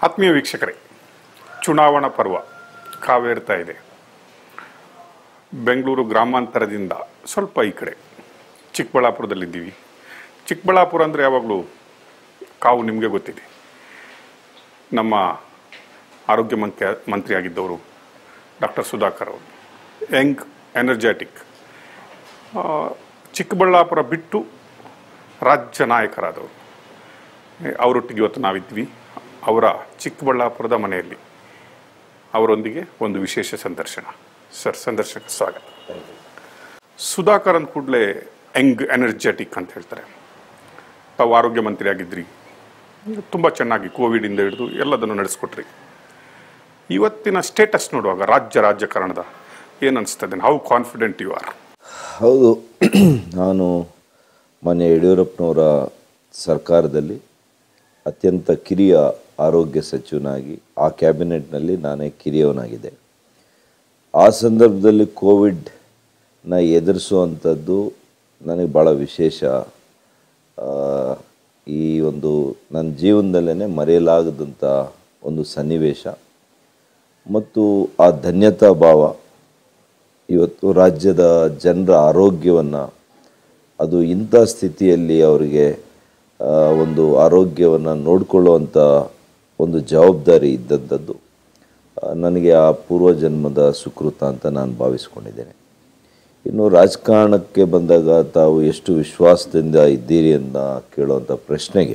ಆತ್ಮೀಯ ವೀಕ್ಷಕರೇ ಚುನಾವಣಾ ಪರ್ವ ಕಾವೇರ್ತಾ ಇದೆ ಬೆಂಗಳೂರು ಗ್ರಾಮಾಂತರದಿಂದ ಸ್ವಲ್ಪ ಈ ಕಡೆ ಚಿಕ್ಕಬಳ್ಳಾಪುರದಲ್ಲಿದ್ದೀವಿ ಚಿಕ್ಕಬಳ್ಳಾಪುರ ಅಂದರೆ ಯಾವಾಗಲೂ ಕಾವು ನಿಮಗೆ ಗೊತ್ತಿದೆ ನಮ್ಮ ಆರೋಗ್ಯ ಮಂತ್ರಿ ಮಂತ್ರಿ ಆಗಿದ್ದವರು ಡಾಕ್ಟರ್ ಸುಧಾಕರ್ ಅವರು ಯಂಗ್ ಎನರ್ಜೆಟಿಕ್ ಚಿಕ್ಕಬಳ್ಳಾಪುರ ಬಿಟ್ಟು ರಾಜ್ಯ ನಾಯಕರಾದವರು ಅವರೊಟ್ಟಿಗೆ ಇವತ್ತು ನಾವಿದ್ವಿ ಅವರ ಚಿಕ್ಕಬಳ್ಳಾಪುರದ ಮನೆಯಲ್ಲಿ ಅವರೊಂದಿಗೆ ಒಂದು ವಿಶೇಷ ಸಂದರ್ಶನ ಸರ್ ಸಂದರ್ಶಕ ಸ್ವಾಗತ ಸುಧಾಕರ್ ಅಂದ ಕೂಡಲೇ ಯಂಗ್ ಎನರ್ಜೆಟಿಕ್ ಅಂತ ಹೇಳ್ತಾರೆ ತಾವು ಆರೋಗ್ಯ ಮಂತ್ರಿ ಆಗಿದ್ರಿ ತುಂಬ ಚೆನ್ನಾಗಿ ಕೋವಿಡಿಂದ ಹಿಡಿದು ಎಲ್ಲದನ್ನು ನಡೆಸ್ಕೊಟ್ರಿ ಇವತ್ತಿನ ಸ್ಟೇಟಸ್ ನೋಡುವಾಗ ರಾಜ್ಯ ರಾಜಕಾರಣದ ಏನು ಅನಿಸ್ತದೆ ಹೌ ಕಾನ್ಫಿಡೆಂಟ್ ಯು ಆರ್ ಹೌದು ನಾನು ಮಾನ್ಯ ಯಡಿಯೂರಪ್ಪನವರ ಸರ್ಕಾರದಲ್ಲಿ ಅತ್ಯಂತ ಕಿರಿಯ ಆರೋಗ್ಯ ಸಚಿವನಾಗಿ ಆ ಕ್ಯಾಬಿನೆಟ್ನಲ್ಲಿ ನಾನೇ ಕಿರಿಯವನಾಗಿದ್ದೆ ಆ ಸಂದರ್ಭದಲ್ಲಿ ಕೋವಿಡ್ನ ಎದುರಿಸುವಂಥದ್ದು ನನಗೆ ಭಾಳ ವಿಶೇಷ ಆ, ಈ ಒಂದು ನನ್ನ ಜೀವನದಲ್ಲೇ ಮರೆಯಲಾಗದಂಥ ಒಂದು ಸನ್ನಿವೇಶ ಮತ್ತು ಆ ಧನ್ಯತಾ ಭಾವ ಇವತ್ತು ರಾಜ್ಯದ ಜನರ ಆರೋಗ್ಯವನ್ನು ಅದು ಇಂಥ ಸ್ಥಿತಿಯಲ್ಲಿ ಅವರಿಗೆ ಆ, ಒಂದು ಆರೋಗ್ಯವನ್ನು ನೋಡಿಕೊಳ್ಳುವಂಥ ಒಂದು ಜವಾಬ್ದಾರಿ ಇದ್ದಂಥದ್ದು ಆ, ನನಗೆ ಆ ಪೂರ್ವಜನ್ಮದ ಸುಕೃತ ಅಂತ ನಾನು ಭಾವಿಸ್ಕೊಂಡಿದ್ದೇನೆ ಇನ್ನು ರಾಜಕಾರಣಕ್ಕೆ ಬಂದಾಗ ತಾವು ಎಷ್ಟು ವಿಶ್ವಾಸದಿಂದ ಇದ್ದೀರಿ ಅಂತ ಕೇಳುವಂಥ ಪ್ರಶ್ನೆಗೆ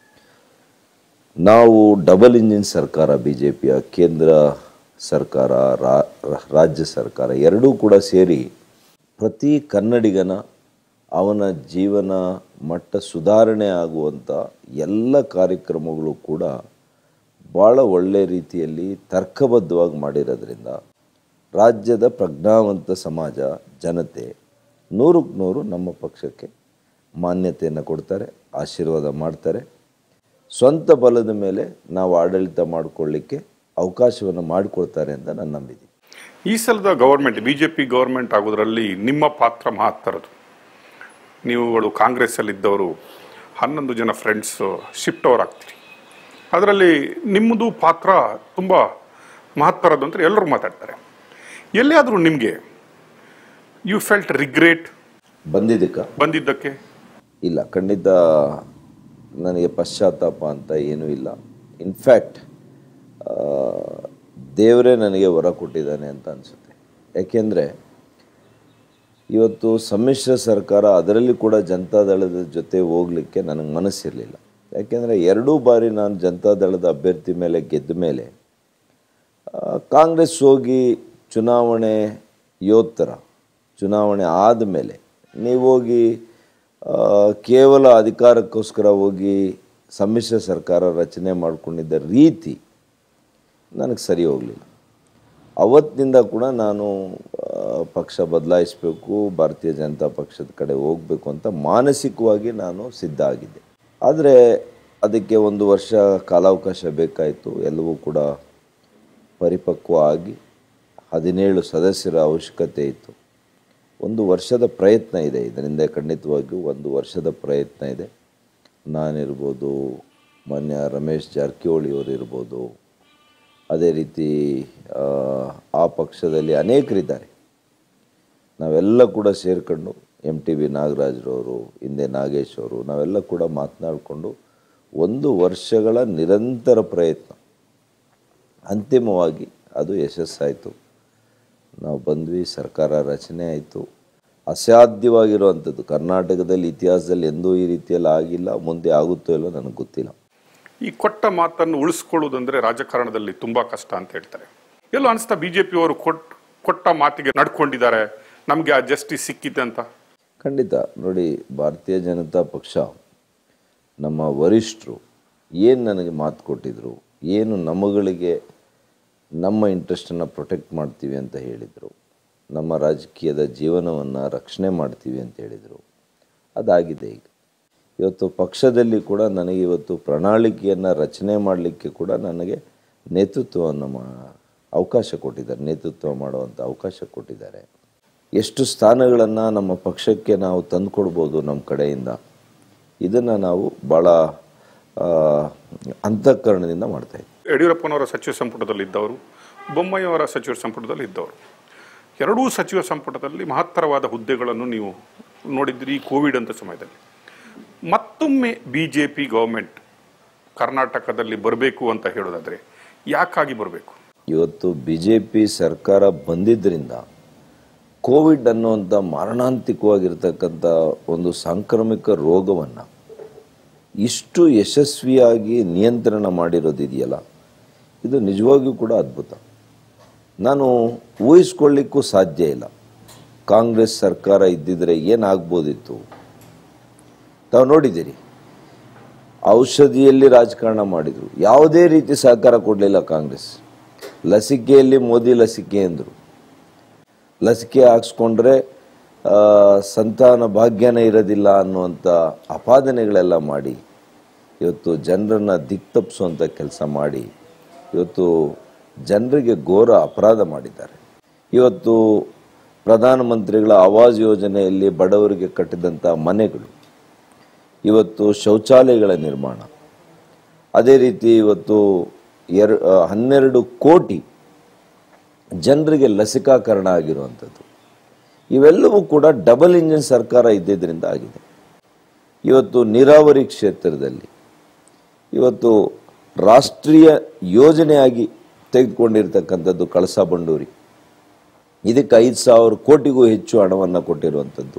ನಾವು ಡಬಲ್ ಇಂಜಿನ್ ಸರ್ಕಾರ ಬಿ ಜೆ ಪಿಯ ಕೇಂದ್ರ ಸರ್ಕಾರ ರಾ- ರಾ- ರಾಜ್ಯ ಸರ್ಕಾರ ಎರಡೂ ಕೂಡ ಸೇರಿ ಪ್ರತಿ ಕನ್ನಡಿಗನ ಅವನ ಜೀವನ ಮಟ್ಟ ಸುಧಾರಣೆ ಆಗುವಂಥ ಎಲ್ಲ ಕಾರ್ಯಕ್ರಮಗಳು ಕೂಡ ಭಾಳ ಒಳ್ಳೆ ರೀತಿಯಲ್ಲಿ ತರ್ಕಬದ್ಧವಾಗಿ ಮಾಡಿರೋದ್ರಿಂದ ರಾಜ್ಯದ ಪ್ರಜ್ಞಾವಂತ ಸಮಾಜ ಜನತೆ ನೂರಕ್ಕೆ ನೂರು ನಮ್ಮ ಪಕ್ಷಕ್ಕೆ ಮಾನ್ಯತೆಯನ್ನು ಕೊಡ್ತಾರೆ ಆಶೀರ್ವಾದ ಮಾಡ್ತಾರೆ ಸ್ವಂತ ಬಲದ ಮೇಲೆ ನಾವು ಆಡಳಿತ ಮಾಡಿಕೊಳ್ಳಿಕ್ಕೆ ಅವಕಾಶವನ್ನು ಮಾಡಿಕೊಡ್ತಾರೆ ಅಂತ ನಾನು ನಂಬಿದ್ದೀನಿ ಈ ಸಲದ government B J P government ಆಗೋದ್ರಲ್ಲಿ ನಿಮ್ಮ ಪಾತ್ರ ಮಹತ್ತರದು ನೀವುಗಳು ಕಾಂಗ್ರೆಸ್ಸಲ್ಲಿದ್ದವರು ಹನ್ನೊಂದು ಜನ ಫ್ರೆಂಡ್ಸ್ ಶಿಫ್ಟ್ ಓವರ್ ಆಗ್ತೀರಿ ಅದರಲ್ಲಿ ನಿಮ್ಮದು ಪಾತ್ರ ತುಂಬ ಮಹತ್ತರದ್ದು ಅಂತ ಎಲ್ಲರೂ ಮಾತಾಡ್ತಾರೆ ಎಲ್ಲಿಯಾದರೂ ನಿಮಗೆ ಯು ಫೆಲ್ಟ್ ರಿಗ್ರೇಟ್ ಬಂದಿದ್ದಕ್ಕ ಬಂದಿದ್ದಕ್ಕೆ ಇಲ್ಲ ಖಂಡಿತ ನನಗೆ ಪಶ್ಚಾತ್ತಾಪ ಅಂತ ಏನೂ ಇಲ್ಲ ಇನ್ಫ್ಯಾಕ್ಟ್ ದೇವರೇ ನನಗೆ ವರ ಕೊಟ್ಟಿದ್ದಾನೆ ಅಂತ ಅನಿಸುತ್ತೆ ಯಾಕೆಂದರೆ ಇವತ್ತು ಸಮ್ಮಿಶ್ರ ಸರ್ಕಾರ ಅದರಲ್ಲಿ ಕೂಡ ಜನತಾದಳದ ಜೊತೆ ಹೋಗಲಿಕ್ಕೆ ನನಗೆ ಮನಸ್ಸಿರಲಿಲ್ಲ ಯಾಕೆಂದರೆ ಎರಡೂ ಬಾರಿ ನಾನು ಜನತಾದಳದ ಅಭ್ಯರ್ಥಿ ಮೇಲೆ ಗೆದ್ದ ಮೇಲೆ ಆ, ಕಾಂಗ್ರೆಸ್ ಹೋಗಿ ಚುನಾವಣೆ ಯೋತ್ತರ ಚುನಾವಣೆ ಆದಮೇಲೆ ನೀವು ಹೋಗಿ ಆ, ಕೇವಲ ಅಧಿಕಾರಕ್ಕೋಸ್ಕರ ಹೋಗಿ ಸಮ್ಮಿಶ್ರ ಸರ್ಕಾರ ರಚನೆ ಮಾಡಿಕೊಂಡಿದ್ದ ರೀತಿ ನನಗೆ ಸರಿ ಹೋಗಲಿಲ್ಲ ಅವತ್ತಿನಿಂದ ಕೂಡ ನಾನು ಆ, ಪಕ್ಷ ಬದಲಾಯಿಸಬೇಕು ಭಾರತೀಯ ಜನತಾ ಪಕ್ಷದ ಕಡೆ ಹೋಗಬೇಕು ಅಂತ ಮಾನಸಿಕವಾಗಿ ನಾನು ಸಿದ್ಧ ಆಗಿದ್ದೆ ಆದರೆ ಅದಕ್ಕೆ ಒಂದು ವರ್ಷ ಕಾಲಾವಕಾಶ ಬೇಕಾಯಿತು ಎಲ್ಲವೂ ಕೂಡ ಪರಿಪಕ್ವ ಆಗಿ ಹದಿನೇಳು ಸದಸ್ಯರ ಅವಶ್ಯಕತೆ ಇತ್ತು ಒಂದು ವರ್ಷದ ಪ್ರಯತ್ನ ಇದೆ ಇದರಿಂದ ಖಂಡಿತವಾಗಿಯೂ ಒಂದು ವರ್ಷದ ಪ್ರಯತ್ನ ಇದೆ ನಾನಿರ್ಬೋದು ಮಾನ್ಯ ರಮೇಶ್ ಜಾರಕಿಹೊಳಿ ಅವರು ಇರ್ಬೋದು ಅದೇ ರೀತಿ ಆ, ಆ ಪಕ್ಷದಲ್ಲಿ ಅನೇಕರಿದ್ದಾರೆ ನಾವೆಲ್ಲ ಕೂಡ ಸೇರಿಕೊಂಡು ಎಮ್ ಟಿ ಬಿ ನಾಗರಾಜ್ರವರು ಹಿಂದೆ ನಾಗೇಶ್ ಅವರು ನಾವೆಲ್ಲ ಕೂಡ ಮಾತನಾಡಿಕೊಂಡು ಒಂದು ವರ್ಷಗಳ ನಿರಂತರ ಪ್ರಯತ್ನ ಅಂತಿಮವಾಗಿ ಅದು ಯಶಸ್ಸಾಯಿತು ನಾವು ಬಂದ್ವಿ ಸರ್ಕಾರ ರಚನೆ ಆಯಿತು ಅಸಾಧ್ಯವಾಗಿರುವಂಥದ್ದು ಕರ್ನಾಟಕದಲ್ಲಿ ಇತಿಹಾಸದಲ್ಲಿ ಎಂದೂ ಈ ರೀತಿಯಲ್ಲಿ ಆಗಿಲ್ಲ ಮುಂದೆ ಆಗುತ್ತೋ ಇಲ್ಲೋ ನನಗೆ ಗೊತ್ತಿಲ್ಲ ಈ ಕೊಟ್ಟ ಮಾತನ್ನು ಉಳಿಸ್ಕೊಳ್ಳೋದಂದ್ರೆ ರಾಜಕಾರಣದಲ್ಲಿ ತುಂಬಾ ಕಷ್ಟ ಅಂತ ಹೇಳ್ತಾರೆ ಎಲ್ಲೋ ಅನಿಸ್ತಾ ಬಿ ಜೆ ಪಿಯವರು ಕೊಟ್ ಕೊಟ್ಟ ಮಾತಿಗೆ ನಡ್ಕೊಂಡಿದ್ದಾರೆ ನಮಗೆ ಆ ಜಸ್ಟಿಸ್ ಸಿಕ್ಕಿದೆ ಅಂತ ಖಂಡಿತ ನೋಡಿ ಭಾರತೀಯ ಜನತಾ ಪಕ್ಷ ನಮ್ಮ ವರಿಷ್ಠರು ಏನು ನನಗೆ ಮಾತು ಕೊಟ್ಟಿದ್ರು ಏನು ನಮ್ಮಗಳಿಗೆ ನಮ್ಮ ಇಂಟ್ರೆಸ್ಟನ್ನು ಪ್ರೊಟೆಕ್ಟ್ ಮಾಡ್ತೀವಿ ಅಂತ ಹೇಳಿದರು ನಮ್ಮ ರಾಜಕೀಯದ ಜೀವನವನ್ನು ರಕ್ಷಣೆ ಮಾಡ್ತೀವಿ ಅಂತ ಹೇಳಿದರು ಅದಾಗಿದೆ ಈಗ ಇವತ್ತು ಪಕ್ಷದಲ್ಲಿ ಕೂಡ ನನಗೆ ಇವತ್ತು ಪ್ರಣಾಳಿಕೆಯನ್ನು ರಚನೆ ಮಾಡಲಿಕ್ಕೆ ಕೂಡ ನನಗೆ ನೇತೃತ್ವವನ್ನು ಮಾ ಅವಕಾಶ ಕೊಟ್ಟಿದ್ದಾರೆ ನೇತೃತ್ವ ಮಾಡುವಂಥ ಅವಕಾಶ ಕೊಟ್ಟಿದ್ದಾರೆ ಎಷ್ಟು ಸ್ಥಾನಗಳನ್ನು ನಮ್ಮ ಪಕ್ಷಕ್ಕೆ ನಾವು ತಂದುಕೊಡ್ಬೋದು ನಮ್ಮ ಕಡೆಯಿಂದ ಇದನ್ನು ನಾವು ಭಾಳ ಆ, ಅಂತಃಕರಣದಿಂದ ಮಾಡ್ತಾಯಿದ್ವಿ ಯಡಿಯೂರಪ್ಪನವರ ಸಚಿವ ಸಂಪುಟದಲ್ಲಿ ಇದ್ದವರು ಬೊಮ್ಮಾಯಿಯವರ ಸಚಿವ ಸಂಪುಟದಲ್ಲಿ ಇದ್ದವರು ಎರಡೂ ಸಚಿವ ಸಂಪುಟದಲ್ಲಿ ಮಹತ್ತರವಾದ ಹುದ್ದೆಗಳನ್ನು ನೀವು ನೋಡಿದ್ರಿ ಈ ಕೋವಿಡ್ ಅಂತ ಸಮಯದಲ್ಲಿ ಮತ್ತೊಮ್ಮೆ ಬಿ ಜೆ ಪಿ ಗೌರ್ಮೆಂಟ್ ಕರ್ನಾಟಕದಲ್ಲಿ ಬರಬೇಕು ಅಂತ ಹೇಳೋದಾದರೆ ಯಾಕಾಗಿ ಬರಬೇಕು ಇವತ್ತು ಬಿ ಜೆ ಪಿ ಸರ್ಕಾರ ಬಂದಿದ್ದರಿಂದ ಕೋವಿಡ್ ಅನ್ನುವಂಥ ಮಾರಣಾಂತಿಕವಾಗಿರ್ತಕ್ಕಂಥ ಒಂದು ಸಾಂಕ್ರಾಮಿಕ ರೋಗವನ್ನು ಇಷ್ಟು ಯಶಸ್ವಿಯಾಗಿ ನಿಯಂತ್ರಣ ಮಾಡಿರೋದಿದೆಯಲ್ಲ ಇದು ನಿಜವಾಗಿಯೂ ಕೂಡ ಅದ್ಭುತ ನಾನು ಊಹಿಸ್ಕೊಳ್ಳಿಕ್ಕೂ ಸಾಧ್ಯ ಇಲ್ಲ ಕಾಂಗ್ರೆಸ್ ಸರ್ಕಾರ ಇದ್ದಿದ್ರೆ ಏನಾಗ್ಬೋದಿತ್ತು ತಾವು ನೋಡಿದ್ದೀರಿ ಔಷಧಿಯಲ್ಲಿ ರಾಜಕಾರಣ ಮಾಡಿದರು ಯಾವುದೇ ರೀತಿ ಸಹಕಾರ ಕೊಡಲಿಲ್ಲ ಕಾಂಗ್ರೆಸ್ ಲಸಿಕೆಯಲ್ಲಿ ಮೋದಿ ಲಸಿಕೆ ಎಂದರು ಲಸಿಕೆ ಹಾಕ್ಸ್ಕೊಂಡ್ರೆ ಆ, ಸಂತಾನ ಭಾಗ್ಯನೇ ಇರೋದಿಲ್ಲ ಅನ್ನುವಂಥ ಅಪಾದನೆಗಳೆಲ್ಲ ಮಾಡಿ ಇವತ್ತು ಜನರನ್ನು ದಿಕ್ತಪ್ಪಿಸುವಂಥ ಕೆಲಸ ಮಾಡಿ ಇವತ್ತು ಜನರಿಗೆ ಘೋರ ಅಪರಾಧ ಮಾಡಿದ್ದಾರೆ ಇವತ್ತು ಪ್ರಧಾನಮಂತ್ರಿಗಳ ಆವಾಸ್ ಯೋಜನೆಯಲ್ಲಿ ಬಡವರಿಗೆ ಕಟ್ಟಿದಂಥ ಮನೆಗಳು ಇವತ್ತು ಶೌಚಾಲಯಗಳ ನಿರ್ಮಾಣ ಅದೇ ರೀತಿ ಇವತ್ತು ಎರ ಆ, ಹನ್ನೆರಡು ಕೋಟಿ ಜನರಿಗೆ ಲಸಿಕಾಕರಣ ಆಗಿರುವಂಥದ್ದು ಇವೆಲ್ಲವೂ ಕೂಡ ಡಬಲ್ ಇಂಜಿನ್ ಸರ್ಕಾರ ಇದ್ದಿದ್ದರಿಂದ ಆಗಿದೆ ಇವತ್ತು ನೀರಾವರಿ ಕ್ಷೇತ್ರದಲ್ಲಿ ಇವತ್ತು ರಾಷ್ಟ್ರೀಯ ಯೋಜನೆಯಾಗಿ ತೆಗೆದುಕೊಂಡಿರ್ತಕ್ಕಂಥದ್ದು ಕಳಸಾ ಬಂಡೂರಿ ಇದಕ್ಕೆ ಐದು ಸಾವಿರ ಕೋಟಿಗೂ ಹೆಚ್ಚು ಹಣವನ್ನು ಕೊಟ್ಟಿರುವಂಥದ್ದು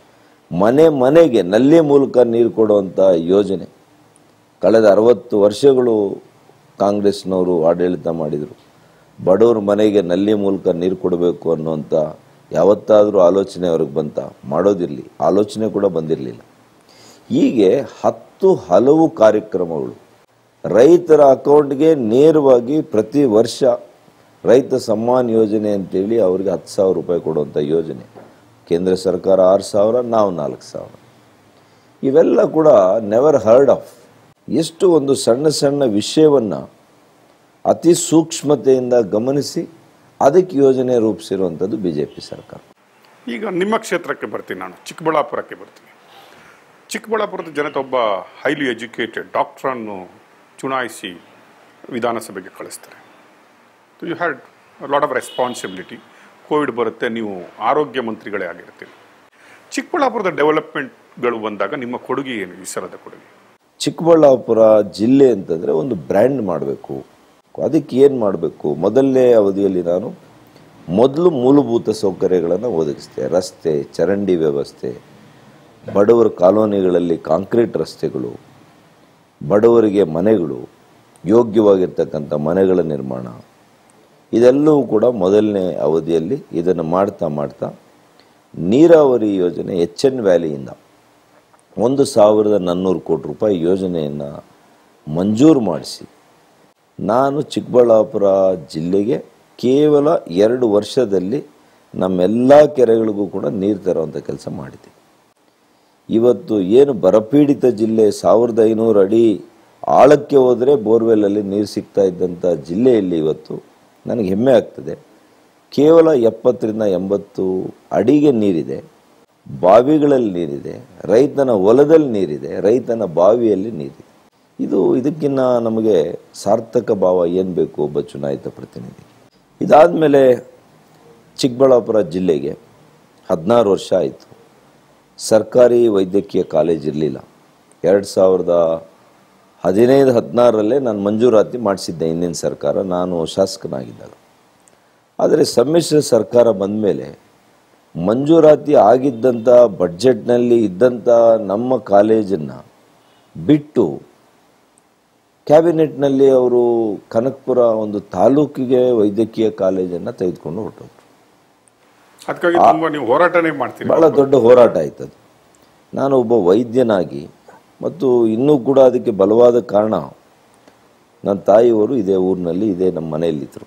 ಮನೆ ಮನೆಗೆ ನಲ್ಲಿ ಮೂಲಕ ನೀರು ಕೊಡುವಂಥ ಯೋಜನೆ ಕಳೆದ ಅರವತ್ತು ವರ್ಷಗಳು ಕಾಂಗ್ರೆಸ್ನವರು ಆಡಳಿತ ಮಾಡಿದರು ಬಡವ್ರ ಮನೆಗೆ ನಲ್ಲಿ ಮೂಲಕ ನೀರು ಕೊಡಬೇಕು ಅನ್ನುವಂಥ ಯಾವತ್ತಾದರೂ ಆಲೋಚನೆ ಅವ್ರಿಗೆ ಬಂತ ಮಾಡೋದಿರಲಿ ಆಲೋಚನೆ ಕೂಡ ಬಂದಿರಲಿಲ್ಲ ಹೀಗೆ ಹತ್ತು ಹಲವು ಕಾರ್ಯಕ್ರಮಗಳು ರೈತರ ಅಕೌಂಟ್ಗೆ ನೇರವಾಗಿ ಪ್ರತಿ ವರ್ಷ ರೈತ ಸಮ್ಮಾನ್ ಯೋಜನೆ ಅಂತೇಳಿ ಅವರಿಗೆ ಹತ್ತು ಸಾವಿರ ರೂಪಾಯಿ ಕೊಡುವಂಥ ಯೋಜನೆ ಕೇಂದ್ರ ಸರ್ಕಾರ ಆರು ಸಾವಿರ ನಾವು ನಾಲ್ಕು ಸಾವಿರ ಇವೆಲ್ಲ ಕೂಡ ನೆವರ್ ಹರ್ಡ್ ಆಫ್ ಎಷ್ಟು ಒಂದು ಸಣ್ಣ ಸಣ್ಣ ವಿಷಯವನ್ನು ಅತಿ ಸೂಕ್ಷ್ಮತೆಯಿಂದ ಗಮನಿಸಿ ಅದಕ್ಕೆ ಯೋಜನೆ ರೂಪಿಸಿರುವಂಥದ್ದು ಬಿ ಜೆ ಪಿ ಸರ್ಕಾರ ಈಗ ನಿಮ್ಮ ಕ್ಷೇತ್ರಕ್ಕೆ ಬರ್ತೀನಿ ನಾನು ಚಿಕ್ಕಬಳ್ಳಾಪುರಕ್ಕೆ ಬರ್ತೀನಿ ಚಿಕ್ಕಬಳ್ಳಾಪುರದ ಜನತೆ ಒಬ್ಬ ಹೈಲಿ ಎಜುಕೇಟೆಡ್ ಡಾಕ್ಟ್ರನ್ನು ಚುನಾಯಿಸಿ ವಿಧಾನಸಭೆಗೆ ಕಳಿಸ್ತಾರೆ you had lot of responsibility COVID ಬರುತ್ತೆ ನೀವು ಆರೋಗ್ಯ ಮಂತ್ರಿಗಳೇ ಆಗಿರ್ತೀರಿ ಚಿಕ್ಕಬಳ್ಳಾಪುರದ ಡೆವಲಪ್ಮೆಂಟ್ಗಳು ಬಂದಾಗ ನಿಮ್ಮ ಕೊಡುಗೆ ಏನು ಈ ಸಲದ ಕೊಡುಗೆ ಚಿಕ್ಕಬಳ್ಳಾಪುರ ಜಿಲ್ಲೆ ಅಂತಂದರೆ ಒಂದು ಬ್ರ್ಯಾಂಡ್ ಮಾಡಬೇಕು ಅದಕ್ಕೆ ಏನು ಮಾಡಬೇಕು ಮೊದಲನೇ ಅವಧಿಯಲ್ಲಿ ನಾನು ಮೊದಲು ಮೂಲಭೂತ ಸೌಕರ್ಯಗಳನ್ನು ಒದಗಿಸಿದೆ ರಸ್ತೆ ಚರಂಡಿ ವ್ಯವಸ್ಥೆ ಬಡವರ ಕಾಲೋನಿಗಳಲ್ಲಿ ಕಾಂಕ್ರೀಟ್ ರಸ್ತೆಗಳು ಬಡವರಿಗೆ ಮನೆಗಳು ಯೋಗ್ಯವಾಗಿರ್ತಕ್ಕಂಥ ಮನೆಗಳ ನಿರ್ಮಾಣ ಇದೆಲ್ಲವೂ ಕೂಡ ಮೊದಲನೇ ಅವಧಿಯಲ್ಲಿ ಇದನ್ನು ಮಾಡ್ತಾ ಮಾಡ್ತಾ ನೀರಾವರಿ ಯೋಜನೆ ಎಚ್ ಎನ್ ವ್ಯಾಲಿಯಿಂದ ಒಂದು ಸಾವಿರದ ನಾನ್ನೂರು ಕೋಟಿ ರೂಪಾಯಿ ಯೋಜನೆಯನ್ನು ಮಂಜೂರು ಮಾಡಿಸಿ ನಾನು ಚಿಕ್ಕಬಳ್ಳಾಪುರ ಜಿಲ್ಲೆಗೆ ಕೇವಲ ಎರಡು ವರ್ಷದಲ್ಲಿ ನಮ್ಮೆಲ್ಲ ಕೆರೆಗಳಿಗೂ ಕೂಡ ನೀರು ತರುವಂಥ ಕೆಲಸ ಮಾಡಿದೆ ಇವತ್ತು ಏನು ಬರಪೀಡಿತ ಜಿಲ್ಲೆ ಸಾವಿರದ ಐನೂರು ಅಡಿ ಆಳಕ್ಕೆ ಹೋದರೆ ಬೋರ್ವೆಲ್ಲಲ್ಲಿ ನೀರು ಸಿಗ್ತಾ ಇದ್ದಂಥ ಜಿಲ್ಲೆಯಲ್ಲಿ ಇವತ್ತು ನನಗೆ ಹೆಮ್ಮೆ ಆಗ್ತದೆ ಕೇವಲ ಎಪ್ಪತ್ತರಿಂದ ಎಂಬತ್ತು ಅಡಿಗೆ ನೀರಿದೆ ಬಾವಿಗಳಲ್ಲಿ ನೀರಿದೆ ರೈತನ ಹೊಲದಲ್ಲಿ ನೀರಿದೆ ರೈತನ ಬಾವಿಯಲ್ಲಿ ನೀರಿದೆ ಇದು ಇದಕ್ಕಿನ್ನ ನಮಗೆ ಸಾರ್ಥಕ ಭಾವ ಏನು ಬೇಕು ಒಬ್ಬ ಚುನಾಯಿತ ಪ್ರತಿನಿಧಿ ಇದಾದಮೇಲೆ ಚಿಕ್ಕಬಳ್ಳಾಪುರ ಜಿಲ್ಲೆಗೆ ಹದಿನಾರು ವರ್ಷ ಆಯಿತು ಸರ್ಕಾರಿ ವೈದ್ಯಕೀಯ ಕಾಲೇಜ್ ಇರಲಿಲ್ಲ ಎರಡು ಸಾವಿರದ ಹದಿನೈದು ಹದಿನಾರರಲ್ಲೇ ನಾನು ಮಂಜೂರಾತಿ ಮಾಡಿಸಿದ್ದೆ ಹಿಂದಿನ ಸರ್ಕಾರ ನಾನು ಶಾಸಕನಾಗಿದ್ದಾಗ ಆದರೆ ಸಮ್ಮಿಶ್ರ ಸರ್ಕಾರ ಬಂದ ಮೇಲೆ ಮಂಜೂರಾತಿ ಆಗಿದ್ದಂಥ ಬಡ್ಜೆಟ್ನಲ್ಲಿ ಇದ್ದಂಥ ನಮ್ಮ ಕಾಲೇಜನ್ನು ಬಿಟ್ಟು ಕ್ಯಾಬಿನೆಟ್ನಲ್ಲಿ ಅವರು ಕನಕಪುರ ಒಂದು ತಾಲೂಕಿಗೆ ವೈದ್ಯಕೀಯ ಕಾಲೇಜನ್ನು ತೆಗೆದುಕೊಂಡು ಹೊರಟೋದ್ರು ಅದಕ್ಕಾಗಿ ತುಂಬ ನೀವು ಹೋರಾಟನೇ ಮಾಡ್ತೀರಿ ಭಾಳ ದೊಡ್ಡ ಹೋರಾಟ ಆಯ್ತದು ನಾನು ಒಬ್ಬ ವೈದ್ಯನಾಗಿ ಮತ್ತು ಇನ್ನೂ ಕೂಡ ಅದಕ್ಕೆ ಬಲವಾದ ಕಾರಣ ನನ್ನ ತಾಯಿಯವರು ಇದೇ ಊರಿನಲ್ಲಿ ಇದೇ ನಮ್ಮ ಮನೆಯಲ್ಲಿದ್ದರು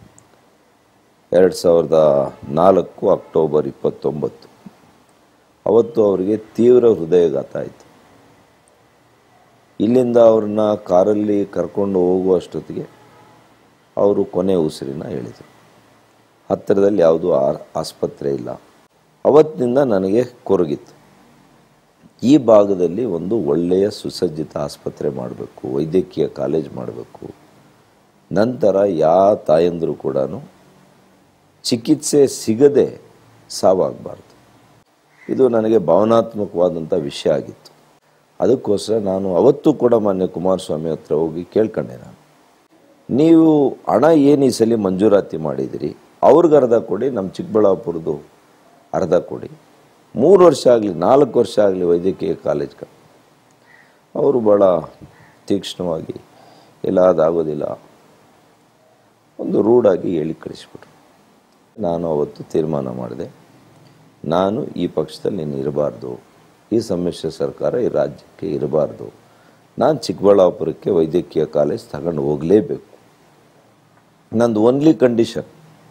ಎರಡು ಸಾವಿರದ ನಾಲ್ಕು ಅಕ್ಟೋಬರ್ ಇಪ್ಪತ್ತೊಂಬತ್ತು ಅವತ್ತು ಅವರಿಗೆ ತೀವ್ರ ಹೃದಯಘಾತ ಆಯಿತು ಇಲ್ಲಿಂದ ಅವ್ರನ್ನ ಕಾರಲ್ಲಿ ಕರ್ಕೊಂಡು ಹೋಗುವಷ್ಟೊತ್ತಿಗೆ ಅವರು ಕೊನೆ ಉಸಿರಿನ ಹೇಳಿದರು ಹತ್ತಿರದಲ್ಲಿ ಯಾವುದೂ ಆ- ಆಸ್ಪತ್ರೆ ಇಲ್ಲ ಅವತ್ತಿನಿಂದ ನನಗೆ ಕೊರಗಿತ್ತು ಈ ಭಾಗದಲ್ಲಿ ಒಂದು ಒಳ್ಳೆಯ ಸುಸಜ್ಜಿತ ಆಸ್ಪತ್ರೆ ಮಾಡಬೇಕು ವೈದ್ಯಕೀಯ ಕಾಲೇಜ್ ಮಾಡಬೇಕು ನಂತರ ಯಾವ ತಾಯಂದರು ಕೂಡ ಚಿಕಿತ್ಸೆ ಸಿಗದೆ ಸಾವಾಗಬಾರ್ದು ಇದು ನನಗೆ ಭಾವನಾತ್ಮಕವಾದಂಥ ವಿಷಯ ಆಗಿತ್ತು ಅದಕ್ಕೋಸ್ಕರ ನಾನು ಅವತ್ತು ಕೂಡ ಮಾನ್ಯ ಕುಮಾರಸ್ವಾಮಿ ಹತ್ರ ಹೋಗಿ ಕೇಳ್ಕೊಂಡೆ ನಾನು ನೀವು ಹಣ ಏನು ಈ ಸಲ ಮಂಜೂರಾತಿ ಮಾಡಿದಿರಿ ಅವ್ರಿಗೆ ಅರ್ಧ ಕೊಡಿ ನಮ್ಮ ಚಿಕ್ಕಬಳ್ಳಾಪುರದ್ದು ಅರ್ಧ ಕೊಡಿ ಮೂರು ವರ್ಷ ಆಗಲಿ ನಾಲ್ಕು ವರ್ಷ ಆಗಲಿ ವೈದ್ಯಕೀಯ ಕಾಲೇಜ್ಗೆ ಅವರು ಭಾಳ ತೀಕ್ಷ್ಣವಾಗಿ ಇಲ್ಲ ಅದಾಗೋದಿಲ್ಲ ಒಂದು ರೂಢಾಗಿ ಹೇಳಿ ಕಳಿಸ್ಬಿಟ್ರು ನಾನು ಅವತ್ತು ತೀರ್ಮಾನ ಮಾಡಿದೆ ನಾನು ಈ ಪಕ್ಷದಲ್ಲಿ ನೀನು ಇರಬಾರ್ದು ಈ ಸಮ್ಮಿಶ್ರ ಸರ್ಕಾರ ಈ ರಾಜ್ಯಕ್ಕೆ ಇರಬಾರ್ದು ನಾನು ಚಿಕ್ಕಬಳ್ಳಾಪುರಕ್ಕೆ ವೈದ್ಯಕೀಯ ಕಾಲೇಜ್ ತಗೊಂಡು ಹೋಗಲೇಬೇಕು ನಂದು ಓನ್ಲಿ ಕಂಡೀಷನ್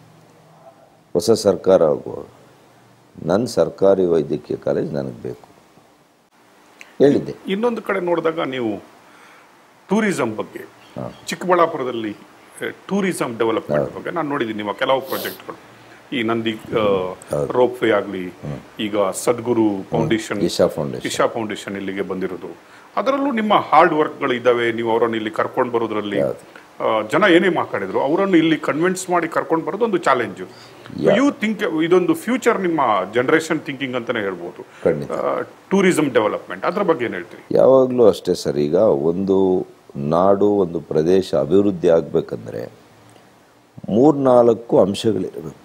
ಹೊಸ ಸರ್ಕಾರ ಆಗುವಾಗ ನನ್ನ ಸರ್ಕಾರಿ ವೈದ್ಯಕೀಯ ಕಾಲೇಜ್ ನನಗೆ ಬೇಕು ಹೇಳಿದ್ದೆ ಇನ್ನೊಂದು ಕಡೆ ನೋಡಿದಾಗ ನೀವು ಟೂರಿಸಂ ಬಗ್ಗೆ ಚಿಕ್ಕಬಳ್ಳಾಪುರದಲ್ಲಿ ಟೂರಿಸಂ ಡೆವಲಪ್ಮೆಂಟ್ ಬಗ್ಗೆ ನಾನು ನೋಡಿದ್ದೀನಿ ನಿಮ್ಮ ಕೆಲವು ಪ್ರಾಜೆಕ್ಟ್ಗಳು ಈ ನಂದಿ ರೋಪ್ ವೇ ಆಗಲಿ ಈಗ Sadhguru foundation Isha foundation Isha foundation ಇಲ್ಲಿಗೆ ಬಂದಿರೋದು ಅದರಲ್ಲೂ ನಿಮ್ಮ ಹಾರ್ಡ್ ವರ್ಕ್ಗಳು ಇದ್ದಾವೆ ನೀವು ಅವರನ್ನು ಇಲ್ಲಿ ಕರ್ಕೊಂಡು ಬರೋದ್ರಲ್ಲಿ ಆ, ಜನ ಏನೇ ಮಾತಾಡಿದ್ರು ಅವರನ್ನು ಇಲ್ಲಿ ಕನ್ವಿನ್ಸ್ ಮಾಡಿ ಕರ್ಕೊಂಡು ಬರೋದು ಒಂದು ಚಾಲೆಂಜು ಯು ಥಿಂಕ್ ಇದೊಂದು ಫ್ಯೂಚರ್ ನಿಮ್ಮ ಜನರೇಷನ್ ಥಿಂಕಿಂಗ್ ಅಂತಾನೆ ಹೇಳ್ಬೋದು ಖಂಡಿತ ಟೂರಿಸಂ ಡೆವಲಪ್ಮೆಂಟ್ ಅದ್ರ ಬಗ್ಗೆ ಏನು ಹೇಳ್ತೀರಿ ಯಾವಾಗಲೂ ಅಷ್ಟೇ ಸರ್ ಈಗ ಒಂದು ನಾಡು ಒಂದು ಪ್ರದೇಶ ಅಭಿವೃದ್ಧಿ ಆಗಬೇಕಂದ್ರೆ ಮೂರ್ನಾಲ್ಕು ಅಂಶಗಳಿರಬೇಕು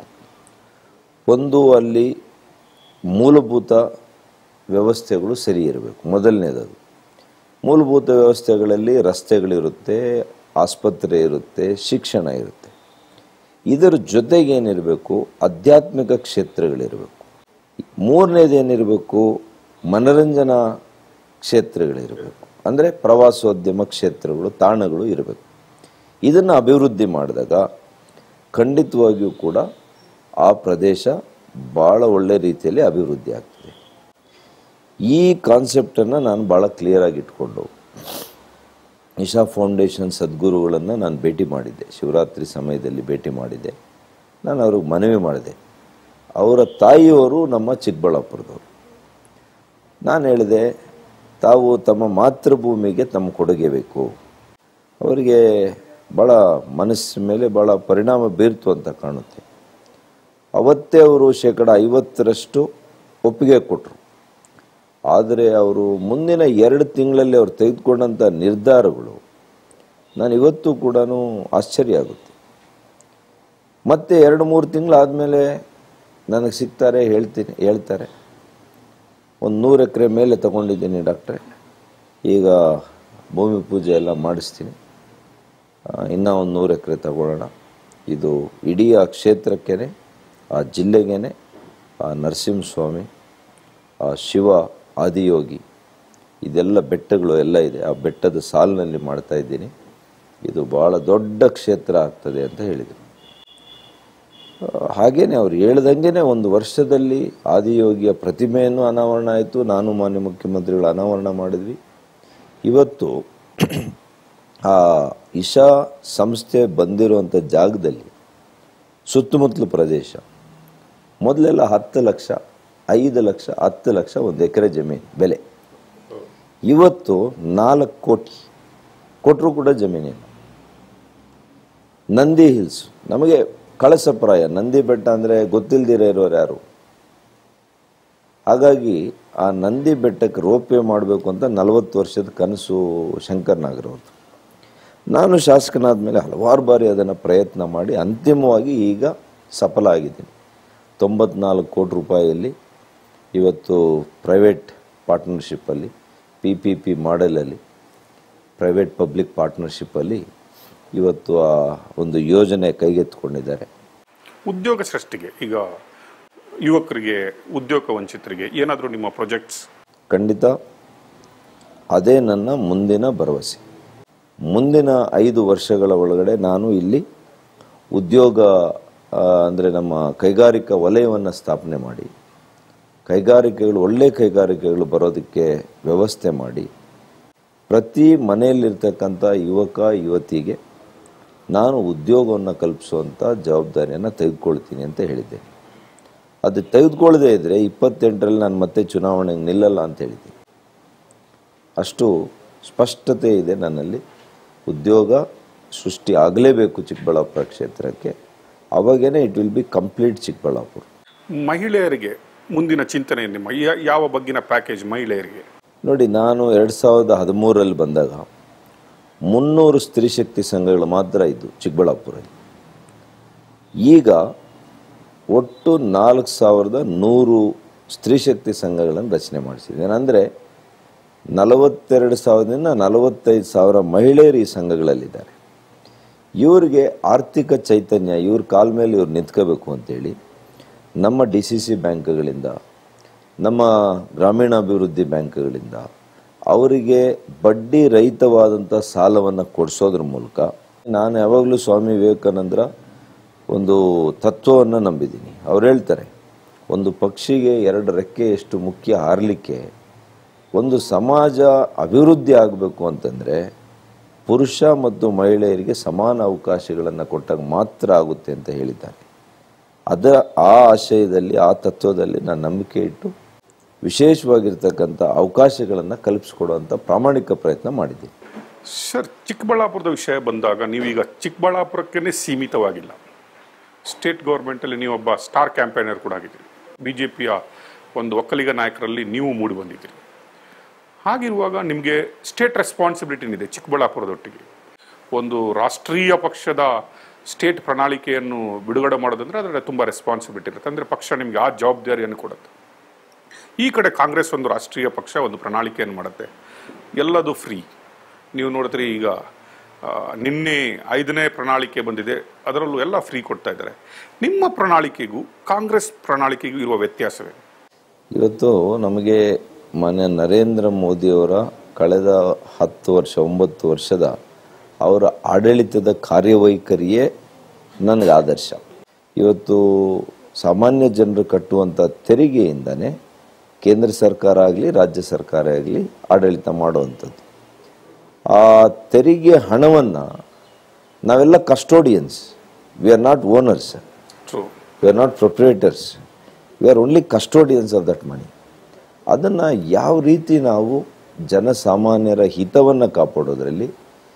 ಒಂದು ಅಲ್ಲಿ ಮೂಲಭೂತ ವ್ಯವಸ್ಥೆಗಳು ಸರಿ ಇರಬೇಕು ಮೊದಲನೇದದು ಮೂಲಭೂತ ವ್ಯವಸ್ಥೆಗಳಲ್ಲಿ ರಸ್ತೆಗಳಿರುತ್ತೆ ಆಸ್ಪತ್ರೆ ಇರುತ್ತೆ ಶಿಕ್ಷಣ ಇರುತ್ತೆ ಇದರ ಜೊತೆಗೆ ಏನಿರಬೇಕು ಆಧ್ಯಾತ್ಮಿಕ ಕ್ಷೇತ್ರಗಳಿರಬೇಕು ಮೂರನೇದು ಏನಿರಬೇಕು ಮನರಂಜನಾ ಕ್ಷೇತ್ರಗಳಿರಬೇಕು ಅಂದರೆ ಪ್ರವಾಸೋದ್ಯಮ ಕ್ಷೇತ್ರಗಳು ತಾಣಗಳು ಇರಬೇಕು ಇದನ್ನು ಅಭಿವೃದ್ಧಿ ಮಾಡಿದಾಗ ಖಂಡಿತವಾಗಿಯೂ ಕೂಡ ಆ ಪ್ರದೇಶ ಭಾಳ ಒಳ್ಳೆ ರೀತಿಯಲ್ಲಿ ಅಭಿವೃದ್ಧಿ ಆಗ್ತದೆ ಈ ಕಾನ್ಸೆಪ್ಟನ್ನು ನಾನು ಭಾಳ ಕ್ಲಿಯರಾಗಿ ಇಟ್ಕೊಂಡು ಇಶಾ ಫೌಂಡೇಶನ್ ಸದ್ಗುರುಗಳನ್ನು ನಾನು ಭೇಟಿ ಮಾಡಿದ್ದೆ ಶಿವರಾತ್ರಿ ಸಮಯದಲ್ಲಿ ಭೇಟಿ ಮಾಡಿದ್ದೆ ನಾನು ಅವ್ರಿಗೆ ಮನವಿ ಮಾಡಿದೆ ಅವರ ತಾಯಿಯವರು ನಮ್ಮ ಚಿಕ್ಕಬಳ್ಳಾಪುರದವರು ನಾನು ಹೇಳಿದೆ ತಾವು ತಮ್ಮ ಮಾತೃಭೂಮಿಗೆ ತಮ್ಮ ಕೊಡುಗೆ ಬೇಕು ಅವರಿಗೆ ಭಾಳ ಮನಸ್ಸು ಮೇಲೆ ಭಾಳ ಪರಿಣಾಮ ಬೀರ್ತು ಅಂತ ಕಾಣುತ್ತೆ ಅವತ್ತೇ ಅವರು ಶೇಕಡ ಐವತ್ತರಷ್ಟು ಒಪ್ಪಿಗೆ ಕೊಟ್ಟರು ಆದರೆ ಅವರು ಮುಂದಿನ ಎರಡು ತಿಂಗಳಲ್ಲಿ ಅವರು ತೆಗೆದುಕೊಂಡಂಥ ನಿರ್ಧಾರಗಳು ನಾನು ಇವತ್ತು ಕೂಡ ಆಶ್ಚರ್ಯ ಆಗುತ್ತೆ ಮತ್ತೆ ಎರಡು ಮೂರು ತಿಂಗಳಾದಮೇಲೆ ನನಗೆ ಸಿಗ್ತಾರೆ ಹೇಳ್ತೀನಿ ಹೇಳ್ತಾರೆ ಒಂದು ನೂರು ಎಕರೆ ಮೇಲೆ ತಗೊಂಡಿದ್ದೀನಿ ಡಾಕ್ಟ್ರೆ ಈಗ ಭೂಮಿ ಪೂಜೆ ಎಲ್ಲ ಮಾಡಿಸ್ತೀನಿ ಆ, ಇನ್ನೂ ಒಂದು ನೂರು ಎಕರೆ ತಗೊಳ್ಳೋಣ ಇದು ಇಡೀ ಆ ಕ್ಷೇತ್ರಕ್ಕೇ ಆ ಜಿಲ್ಲೆಗೇ ಆ ನರಸಿಂಹಸ್ವಾಮಿ ಆ ಶಿವ ಆದಿಯೋಗಿ ಇದೆಲ್ಲ ಬೆಟ್ಟಗಳು ಎಲ್ಲ ಇದೆ ಆ ಬೆಟ್ಟದ ಸಾಲಿನಲ್ಲಿ ಮಾಡ್ತಾ ಇದ್ದೀನಿ ಇದು ಭಾಳ ದೊಡ್ಡ ಕ್ಷೇತ್ರ ಆಗ್ತದೆ ಅಂತ ಹೇಳಿದರು ಹಾಗೇನೆ ಅವ್ರು ಹೇಳ್ದಂಗೆ ಒಂದು ವರ್ಷದಲ್ಲಿ ಆದಿಯೋಗಿಯ ಪ್ರತಿಮೆಯನ್ನು ಅನಾವರಣ ಆಯಿತು ನಾನು ಮಾನ್ಯ ಮುಖ್ಯಮಂತ್ರಿಗಳು ಅನಾವರಣ ಮಾಡಿದ್ವಿ ಇವತ್ತು ಆ ಇಶಾ ಸಂಸ್ಥೆ ಬಂದಿರುವಂಥ ಜಾಗದಲ್ಲಿ ಸುತ್ತಮುತ್ತಲು ಪ್ರದೇಶ ಮೊದಲೆಲ್ಲ ಹತ್ತು ಲಕ್ಷ ಐದು ಲಕ್ಷ ಹತ್ತು ಲಕ್ಷ ಒಂದು ಎಕರೆ ಜಮೀನು ಬೆಲೆ ಇವತ್ತು ನಾಲ್ಕು ಕೋಟಿ ಕೊಟ್ಟರು ಕೂಡ ಜಮೀನಿಲ್ಲ ನಂದಿ ಹಿಲ್ಸ್ ನಮಗೆ ಕಳಸಪ್ರಾಯ ನಂದಿ ಬೆಟ್ಟ ಅಂದರೆ ಗೊತ್ತಿಲ್ದಿರ ಇರೋರು ಯಾರು ಹಾಗಾಗಿ ಆ ನಂದಿ ಬೆಟ್ಟಕ್ಕೆ ರೋಪೇ ಮಾಡಬೇಕು ಅಂತ ನಲವತ್ತು ವರ್ಷದ ಕನಸು ಶಂಕರ್ ನಾಗರವ್ರದ್ದು ನಾನು ಶಾಸಕನಾದ ಮೇಲೆ ಹಲವಾರು ಬಾರಿ ಅದನ್ನು ಪ್ರಯತ್ನ ಮಾಡಿ ಅಂತಿಮವಾಗಿ ಈಗ ಸಫಲ ಆಗಿದ್ದೀನಿ ತೊಂಬತ್ನಾಲ್ಕು ಕೋಟಿ ರೂಪಾಯಿಯಲ್ಲಿ ಇವತ್ತು ಪ್ರೈವೇಟ್ ಪಾರ್ಟ್ನರ್ಶಿಪ್ಪಲ್ಲಿ ಪಿ ಪಿ ಪಿ ಮಾಡೆಲಲ್ಲಿ ಪ್ರೈವೇಟ್ ಪಬ್ಲಿಕ್ ಪಾರ್ಟ್ನರ್ಶಿಪ್ಪಲ್ಲಿ ಇವತ್ತು ಆ ಒಂದು ಯೋಜನೆ ಕೈಗೆತ್ತಿಕೊಂಡಿದ್ದಾರೆ ಉದ್ಯೋಗ ಸೃಷ್ಟಿಗೆ ಈಗ ಯುವಕರಿಗೆ ಉದ್ಯೋಗ ವಂಚಿತರಿಗೆ ಏನಾದರೂ ನಿಮ್ಮ ಪ್ರಾಜೆಕ್ಟ್ಸ್ ಖಂಡಿತ ಅದೇ ನನ್ನ ಮುಂದಿನ ಭರವಸೆ ಮುಂದಿನ ಐದು ವರ್ಷಗಳ ಒಳಗಡೆ ನಾನು ಇಲ್ಲಿ ಉದ್ಯೋಗ ಅಂದರೆ ನಮ್ಮ ಕೈಗಾರಿಕಾ ವಲಯವನ್ನು ಸ್ಥಾಪನೆ ಮಾಡಿ ಕೈಗಾರಿಕೆಗಳು ಒಳ್ಳೆ ಕೈಗಾರಿಕೆಗಳು ಬರೋದಕ್ಕೆ ವ್ಯವಸ್ಥೆ ಮಾಡಿ ಪ್ರತಿ ಮನೆಯಲ್ಲಿರ್ತಕ್ಕಂಥ ಯುವಕ ಯುವತಿಗೆ ನಾನು ಉದ್ಯೋಗವನ್ನು ಕಲ್ಪಿಸುವಂಥ ಜವಾಬ್ದಾರಿಯನ್ನು ತೆಗೆದುಕೊಳ್ತೀನಿ ಅಂತ ಹೇಳಿದ್ದೆ ಅದು ತೆಗೆದುಕೊಳ್ಳದೇ ಇದ್ದರೆ ಇಪ್ಪತ್ತೆಂಟರಲ್ಲಿ ನಾನು ಮತ್ತೆ ಚುನಾವಣೆಗೆ ನಿಲ್ಲಲ್ಲ ಅಂತ ಹೇಳಿದ್ದೀನಿ ಅಷ್ಟು ಸ್ಪಷ್ಟತೆ ಇದೆ ನನ್ನಲ್ಲಿ ಉದ್ಯೋಗ ಸೃಷ್ಟಿ ಆಗಲೇಬೇಕು ಚಿಕ್ಕಬಳ್ಳಾಪುರ ಕ್ಷೇತ್ರಕ್ಕೆ ಅವಾಗೇನೆ it will be complete Chikkaballapur ಮಹಿಳೆಯರಿಗೆ ಮುಂದಿನ ಚಿಂತನೆ ನಿಮ್ಮ ಯಾ- ಯಾವ ಬಗ್ಗಿನ ಪ್ಯಾಕೇಜ್ ಮಹಿಳೆಯರಿಗೆ ನೋಡಿ ನಾನು ಎರಡು ಸಾವಿರದ ಹದಿಮೂರಲ್ಲಿ ಬಂದಾಗ ಮುನ್ನೂರು ಸ್ತ್ರೀ ಶಕ್ತಿ ಸಂಘಗಳು ಮಾತ್ರ ಇದ್ದು ಚಿಕ್ಕಬಳ್ಳಾಪುರಲ್ಲಿ ಈಗ ಒಟ್ಟು ನಾಲ್ಕು ಸಾವಿರದ ನೂರು ಸ್ತ್ರೀ ಶಕ್ತಿ ಸಂಘಗಳನ್ನು ರಚನೆ ಮಾಡಿಸಿದ್ದೇನೆ ಅಂದರೆ ನಲವತ್ತೆರಡು ಸಾವಿರದಿಂದ ನಲವತ್ತೈದು ಸಾವಿರ ಮಹಿಳೆಯರು ಈ ಸಂಘಗಳಲ್ಲಿದ್ದಾರೆ ಇವರಿಗೆ ಆರ್ಥಿಕ ಚೈತನ್ಯ ಇವ್ರ ಕಾಲ ಮೇಲೆ ಇವ್ರು ನಿಂತ್ಕೋಬೇಕು ಅಂತೇಳಿ ನಮ್ಮ ಡಿ ಸಿ ಸಿ ಬ್ಯಾಂಕ್ಗಳಿಂದ ನಮ್ಮ ಗ್ರಾಮೀಣಾಭಿವೃದ್ಧಿ ಬ್ಯಾಂಕ್ಗಳಿಂದ ಅವರಿಗೆ ಬಡ್ಡಿ ರಹಿತವಾದಂಥ ಸಾಲವನ್ನು ಕೊಡಿಸೋದ್ರ ಮೂಲಕ ನಾನು ಯಾವಾಗಲೂ ಸ್ವಾಮಿ ವಿವೇಕಾನಂದರ ಒಂದು ತತ್ವವನ್ನು ನಂಬಿದ್ದೀನಿ ಅವ್ರು ಹೇಳ್ತಾರೆ ಒಂದು ಪಕ್ಷಿಗೆ ಎರಡು ರೆಕ್ಕೆಯಷ್ಟು ಮುಖ್ಯ ಹಾರಲಿಕ್ಕೆ ಒಂದು ಸಮಾಜ ಅಭಿವೃದ್ಧಿ ಆಗಬೇಕು ಅಂತಂದರೆ ಪುರುಷ ಮತ್ತು ಮಹಿಳೆಯರಿಗೆ ಸಮಾನ ಅವಕಾಶಗಳನ್ನು ಕೊಟ್ಟಾಗ ಮಾತ್ರ ಆಗುತ್ತೆ ಅಂತ ಹೇಳಿದ್ದಾರೆ ಅದರ ಆ ಆಶಯದಲ್ಲಿ ಆ ತತ್ವದಲ್ಲಿ ನಾನು ನಂಬಿಕೆ ಇಟ್ಟು ವಿಶೇಷವಾಗಿರ್ತಕ್ಕಂಥ ಅವಕಾಶಗಳನ್ನು ಕಲ್ಪಿಸ್ಕೊಡುವಂಥ ಪ್ರಾಮಾಣಿಕ ಪ್ರಯತ್ನ ಮಾಡಿದ್ದೀನಿ ಸರ್ ಚಿಕ್ಕಬಳ್ಳಾಪುರದ ವಿಷಯ ಬಂದಾಗ ನೀವೀಗ ಚಿಕ್ಕಬಳ್ಳಾಪುರಕ್ಕೇ ಸೀಮಿತವಾಗಿಲ್ಲ ಸ್ಟೇಟ್ ಗೌರ್ಮೆಂಟಲ್ಲಿ ನೀವೊಬ್ಬ ಸ್ಟಾರ್ ಕ್ಯಾಂಪೇನರ್ ಕೂಡ ಆಗಿದ್ದೀರಿ ಬಿ ಜೆ ಪಿಯ ಒಂದು ಒಕ್ಕಲಿಗ ನಾಯಕರಲ್ಲಿ ನೀವು ಮೂಡಿ ಬಂದಿದ್ದೀರಿ ಹಾಗಿರುವಾಗ ನಿಮಗೆ ಸ್ಟೇಟ್ ರೆಸ್ಪಾನ್ಸಿಬಿಲಿಟಿನಿದೆ ಚಿಕ್ಕಬಳ್ಳಾಪುರದೊಟ್ಟಿಗೆ ಒಂದು ರಾಷ್ಟ್ರೀಯ ಪಕ್ಷದ ಸ್ಟೇಟ್ ಪ್ರಣಾಳಿಕೆಯನ್ನು ಬಿಡುಗಡೆ ಮಾಡೋದಂದ್ರೆ ಅದರಲ್ಲಿ ತುಂಬ ರೆಸ್ಪಾನ್ಸಿಬಿಲಿಟಿ ಇರುತ್ತೆ ಅಂದರೆ ಪಕ್ಷ ನಿಮಗೆ ಆ ಜವಾಬ್ದಾರಿಯನ್ನು ಕೊಡುತ್ತೆ ಈ ಕಡೆ ಕಾಂಗ್ರೆಸ್ ಒಂದು ರಾಷ್ಟ್ರೀಯ ಪಕ್ಷ ಒಂದು ಪ್ರಣಾಳಿಕೆಯನ್ನು ಮಾಡುತ್ತೆ ಎಲ್ಲದು ಫ್ರೀ ನೀವು ನೋಡಿದ್ರೆ ಈಗ ಆ, ನಿನ್ನೆ ಐದನೇ ಪ್ರಣಾಳಿಕೆ ಬಂದಿದೆ ಅದರಲ್ಲೂ ಎಲ್ಲ ಫ್ರೀ ಕೊಡ್ತಾ ಇದ್ದಾರೆ ನಿಮ್ಮ ಪ್ರಣಾಳಿಕೆಗೂ ಕಾಂಗ್ರೆಸ್ ಪ್ರಣಾಳಿಕೆಗೂ ಇರುವ ವ್ಯತ್ಯಾಸವೇ ಇವತ್ತು ನಮಗೆ ಮಾನ್ಯ ನರೇಂದ್ರ ಮೋದಿಯವರ ಕಳೆದ ಹತ್ತು ವರ್ಷ ಒಂಬತ್ತು ವರ್ಷದ ಅವರ ಆಡಳಿತದ ಕಾರ್ಯವೈಖರಿಯೇ ನನಗೆ ಆದರ್ಶ ಇವತ್ತು ಸಾಮಾನ್ಯ ಜನರು ಕಟ್ಟುವಂಥ ತೆರಿಗೆಯಿಂದನೇ ಕೇಂದ್ರ ಸರ್ಕಾರ ಆಗಲಿ ರಾಜ್ಯ ಸರ್ಕಾರ ಆಗಲಿ ಆಡಳಿತ ಮಾಡುವಂಥದ್ದು ಆ ತೆರಿಗೆ ಹಣವನ್ನು ನಾವೆಲ್ಲ custodians we are not owners true we are not proprietors we are only custodians of that money ಅದನ್ನು ಯಾವ ರೀತಿ ನಾವು ಜನಸಾಮಾನ್ಯರ ಹಿತವನ್ನು ಕಾಪಾಡೋದ್ರಲ್ಲಿ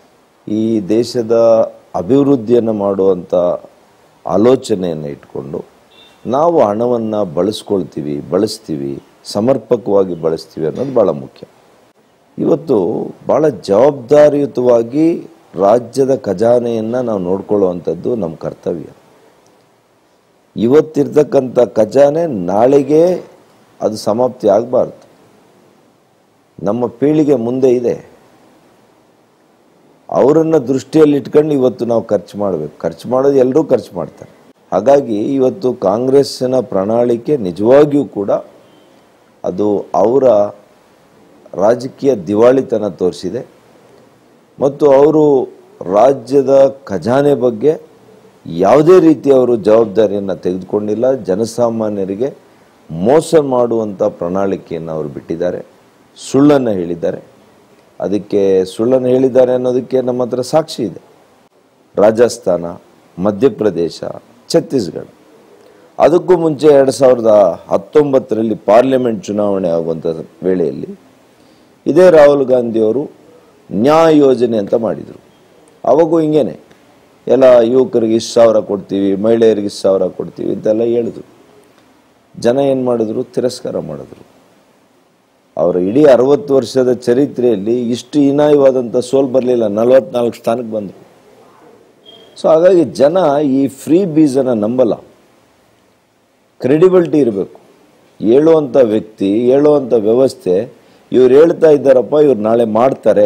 ಈ ದೇಶದ ಅಭಿವೃದ್ಧಿಯನ್ನು ಮಾಡುವಂಥ ಆಲೋಚನೆಯನ್ನು ಇಟ್ಕೊಂಡು ನಾವು ಹಣವನ್ನು ಬಳಸ್ಕೊಳ್ತೀವಿ ಬಳಸ್ತೀವಿ ಸಮರ್ಪಕವಾಗಿ ಬಳಸ್ತೀವಿ ಅನ್ನೋದು ಭಾಳ ಮುಖ್ಯ ಇವತ್ತು ಭಾಳ ಜವಾಬ್ದಾರಿಯುತವಾಗಿ ರಾಜ್ಯದ ಖಜಾನೆಯನ್ನು ನಾವು ನೋಡ್ಕೊಳ್ಳುವಂಥದ್ದು ನಮ್ಮ ಕರ್ತವ್ಯ ಇವತ್ತಿರ್ತಕ್ಕಂಥ ಖಜಾನೆ ನಾಳೆಗೆ ಅದು ಸಮಾಪ್ತಿ ಆಗಬಾರ್ದು ನಮ್ಮ ಪೀಳಿಗೆ ಮುಂದೆ ಇದೆ ಅವರನ್ನು ದೃಷ್ಟಿಯಲ್ಲಿ ಇಟ್ಕೊಂಡು ಇವತ್ತು ನಾವು ಖರ್ಚು ಮಾಡಬೇಕು ಖರ್ಚು ಮಾಡೋದು ಎಲ್ಲರೂ ಖರ್ಚು ಮಾಡ್ತಾರೆ ಹಾಗಾಗಿ ಇವತ್ತು ಕಾಂಗ್ರೆಸ್ಸಿನ ಪ್ರಣಾಳಿಕೆ ನಿಜವಾಗಿಯೂ ಕೂಡ ಅದು ಅವರ ರಾಜಕೀಯ ದಿವಾಳಿತನ ತೋರಿಸಿದೆ ಮತ್ತು ಅವರು ರಾಜ್ಯದ ಖಜಾನೆ ಬಗ್ಗೆ ಯಾವುದೇ ರೀತಿ ಅವರು ಜವಾಬ್ದಾರಿಯನ್ನು ತೆಗೆದುಕೊಂಡಿಲ್ಲ ಜನಸಾಮಾನ್ಯರಿಗೆ ಮೋಸ ಮಾಡುವಂಥ ಪ್ರಣಾಳಿಕೆಯನ್ನು ಅವರು ಬಿಟ್ಟಿದ್ದಾರೆ ಸುಳ್ಳನ್ನು ಹೇಳಿದ್ದಾರೆ ಅದಕ್ಕೆ ಸುಳ್ಳನ್ನು ಹೇಳಿದ್ದಾರೆ ಅನ್ನೋದಕ್ಕೆ ನಮ್ಮ ಹತ್ರ ಸಾಕ್ಷಿ ಇದೆ ರಾಜಸ್ಥಾನ ಮಧ್ಯಪ್ರದೇಶ ಛತ್ತೀಸ್ಗಢ ಅದಕ್ಕೂ ಮುಂಚೆ ಎರಡು ಸಾವಿರದ ಹತ್ತೊಂಬತ್ತರಲ್ಲಿ ಪಾರ್ಲಿಮೆಂಟ್ ಚುನಾವಣೆ ಆಗುವಂಥ ವೇಳೆಯಲ್ಲಿ ಇದೇ ರಾಹುಲ್ ಗಾಂಧಿಯವರು ನ್ಯಾಯ ಯೋಜನೆ ಅಂತ ಮಾಡಿದರು ಅವಾಗೂ ಹಿಂಗೇನೆ ಎಲ್ಲ ಯುವಕರಿಗೆ ಇಷ್ಟು ಸಾವಿರ ಕೊಡ್ತೀವಿ ಮಹಿಳೆಯರಿಗೆ ಇಷ್ಟು ಸಾವಿರ ಕೊಡ್ತೀವಿ ಅಂತೆಲ್ಲ ಹೇಳಿದ್ರು ಜನ ಏನು ಮಾಡಿದ್ರು ತಿರಸ್ಕಾರ ಮಾಡಿದ್ರು ಅವರ ಇಡೀ ಅರವತ್ತು ವರ್ಷದ ಚರಿತ್ರೆಯಲ್ಲಿ ಇಷ್ಟು ಹೀನಾಯವಾದಂಥ ಸೋಲ್ ಬರಲಿಲ್ಲ ನಲವತ್ನಾಲ್ಕು ಸ್ಥಾನಕ್ಕೆ ಬಂದರು ಸೊ ಹಾಗಾಗಿ ಜನ ಈ ಫ್ರೀ ಬೀಸನ ನಂಬಲ್ಲ ಕ್ರೆಡಿಬಿಲಿಟಿ ಇರಬೇಕು ಹೇಳುವಂಥ ವ್ಯಕ್ತಿ ಹೇಳುವಂಥ ವ್ಯವಸ್ಥೆ ಇವ್ರು ಹೇಳ್ತಾ ಇದ್ದಾರಪ್ಪ ಇವ್ರು ನಾಳೆ ಮಾಡ್ತಾರೆ